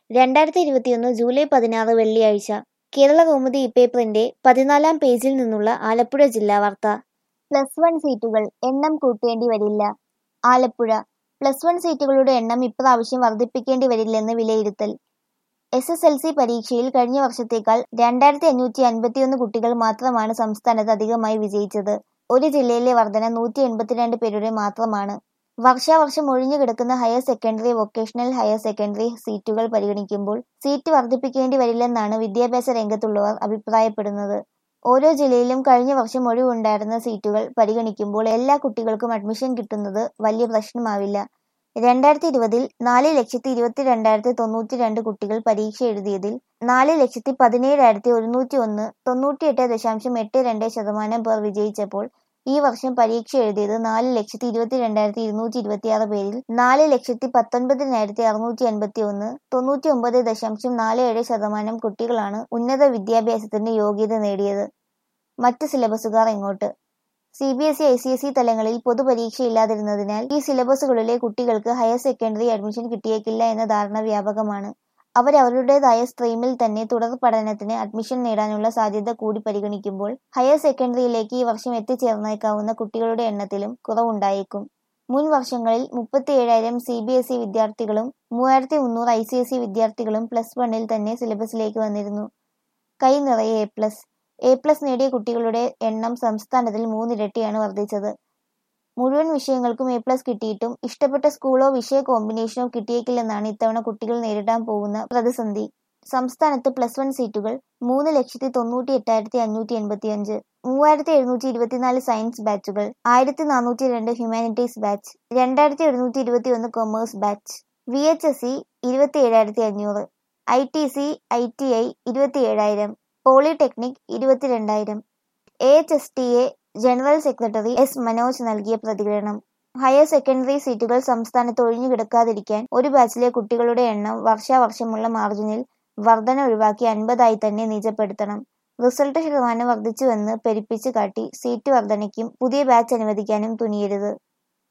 രണ്ടായിരത്തി ഇരുപത്തിയൊന്ന് ജൂലൈ പതിനാറ് വെള്ളിയാഴ്ച കേരള കൗമുദി ഇപ്പേപ്പറിന്റെ പതിനാലാം പേജിൽ നിന്നുള്ള ആലപ്പുഴ ജില്ലാ വാർത്ത പ്ലസ് വൺ സീറ്റുകൾ എണ്ണം കൂട്ടേണ്ടി വരില്ല ആലപ്പുഴ പ്ലസ് വൺ സീറ്റുകളുടെ എണ്ണം ഇപ്രാവശ്യം വർദ്ധിപ്പിക്കേണ്ടി വരില്ലെന്ന് വിലയിരുത്തൽ എസ് എസ് എൽ സി പരീക്ഷയിൽ കഴിഞ്ഞ വർഷത്തേക്കാൾ രണ്ടായിരത്തി അഞ്ഞൂറ്റി അൻപത്തിയൊന്ന് കുട്ടികൾ മാത്രമാണ് സംസ്ഥാനത്ത് അധികമായി വിജയിച്ചത് ഒരു ജില്ലയിലെ വർധന നൂറ്റി എൺപത്തിരണ്ട് പേരുടെ മാത്രമാണ് വർഷാവർഷം ഒഴിഞ്ഞു കിടക്കുന്ന higher secondary vocational higher secondary സീറ്റുകൾ പരിഗണിക്കുമ്പോൾ സീറ്റ് വർദ്ധിപ്പിക്കേണ്ടി വരില്ലെന്നാണ് വിദ്യാഭ്യാസ രംഗത്തുള്ളവർ അഭിപ്രായപ്പെടുന്നത് ഓരോ ജില്ലയിലും കഴിഞ്ഞ വർഷം ഒഴിവുണ്ടായിരുന്ന സീറ്റുകൾ പരിഗണിക്കുമ്പോൾ എല്ലാ കുട്ടികൾക്കും അഡ്മിഷൻ കിട്ടുന്നത് വലിയ പ്രശ്നമാവില്ല രണ്ടായിരത്തി ഇരുപതിൽ നാല് ലക്ഷത്തി ഇരുപത്തി രണ്ടായിരത്തി തൊണ്ണൂറ്റി രണ്ട് കുട്ടികൾ പരീക്ഷ എഴുതിയതിൽ നാല് ലക്ഷത്തി പതിനേഴായിരത്തി ഒരുന്നൂറ്റി ഒന്ന് തൊണ്ണൂറ്റിയെട്ട് ദശാംശം എട്ട് രണ്ട് ശതമാനം പേർ വിജയിച്ചപ്പോൾ ഈ വർഷം പരീക്ഷ എഴുതിയത് നാല് ലക്ഷത്തി ഇരുപത്തി രണ്ടായിരത്തി ഇരുന്നൂറ്റി ഇരുപത്തിയാറ് പേരിൽ നാല് ലക്ഷത്തി പത്തൊൻപതിനായിരത്തി അറുന്നൂറ്റി എൺപത്തി ഒന്ന് തൊണ്ണൂറ്റി ഒമ്പത് ദശാംശം നാല് ഏഴ് ശതമാനം കുട്ടികളാണ് ഉന്നത വിദ്യാഭ്യാസത്തിന് യോഗ്യത നേടിയത് മറ്റ് സിലബസുകാർ എങ്ങോട്ട് C B S E I C S E തലങ്ങളിൽ പൊതുപരീക്ഷയില്ലാതിരുന്നതിനാൽ ഈ സിലബസുകളിലെ കുട്ടികൾക്ക് ഹയർ സെക്കൻഡറി അഡ്മിഷൻ കിട്ടിയേക്കില്ല എന്ന ധാരണ വ്യാപകമാണ് അവർ അവരുടേതായ സ്ട്രീമിൽ തന്നെ തുടർ പഠനത്തിന് അഡ്മിഷൻ നേടാനുള്ള സാധ്യത കൂടി പരിഗണിക്കുമ്പോൾ ഹയർ സെക്കൻഡറിയിലേക്ക് ഈ വർഷം എത്തിച്ചേർന്നേക്കാവുന്ന കുട്ടികളുടെ എണ്ണത്തിലും കുറവുണ്ടായേക്കും മുൻ വർഷങ്ങളിൽ മുപ്പത്തി ഏഴായിരം സി ബി എസ് ഇ വിദ്യാർത്ഥികളും മൂവായിരത്തി മുന്നൂറ് ഐ സി എസ് ഇ വിദ്യാർത്ഥികളും പ്ലസ് വണ്ണിൽ തന്നെ സിലബസിലേക്ക് വന്നിരുന്നു കൈ നിറയെ എ പ്ലസ് എ പ്ലസ് നേടിയ കുട്ടികളുടെ എണ്ണം സംസ്ഥാനത്തിൽ മൂന്നിരട്ടിയാണ് വർദ്ധിച്ചത് മുഴുവൻ വിഷയങ്ങൾക്കും എ പ്ലസ് കിട്ടിയിട്ടും ഇഷ്ടപ്പെട്ട സ്കൂളോ വിഷയ കോമ്പിനേഷനോ കിട്ടിയേക്കില്ലെന്നാണ് ഇത്തവണ കുട്ടികൾ നേരിടാൻ പോകുന്ന പ്രതിസന്ധി സംസ്ഥാനത്ത് പ്ലസ് വൺ സീറ്റുകൾ മൂന്ന് ലക്ഷത്തി തൊണ്ണൂറ്റി എട്ടായിരത്തി അഞ്ഞൂറ്റി എൺപത്തി അഞ്ച് മൂവായിരത്തി എഴുന്നൂറ്റി ഇരുപത്തിനാല് സയൻസ് ബാച്ചുകൾ ആയിരത്തി നാനൂറ്റി രണ്ട് ഹ്യൂമാനിറ്റീസ് ബാച്ച് രണ്ടായിരത്തി എഴുന്നൂറ്റി ഇരുപത്തി ഒന്ന് commerce batch V H S C ഇരുപത്തി ഏഴായിരത്തി അഞ്ഞൂറ് I T C I T I ഇരുപത്തി ഏഴായിരം പോളിടെക്നിക് ഇരുപത്തിരണ്ടായിരം A H S T A general secretary S Manoj നൽകിയ പ്രതികരണം ഹയർ സെക്കൻഡറി സീറ്റുകൾ സംസ്ഥാനത്ത് ഒഴിഞ്ഞുകിടക്കാതിരിക്കാൻ ഒരു ബാച്ചിലെ കുട്ടികളുടെ എണ്ണം വർഷാവർഷമുള്ള മാർജിനിൽ വർധന ഒഴിവാക്കി അൻപതായി തന്നെ നിജപ്പെടുത്തണം റിസൾട്ട് ശതമാനം വർദ്ധിച്ചുവെന്ന് പെരുപ്പിച്ച് കാട്ടി സീറ്റ് വർധനയ്ക്കും പുതിയ ബാച്ച് അനുവദിക്കാനും തുനിയരുത്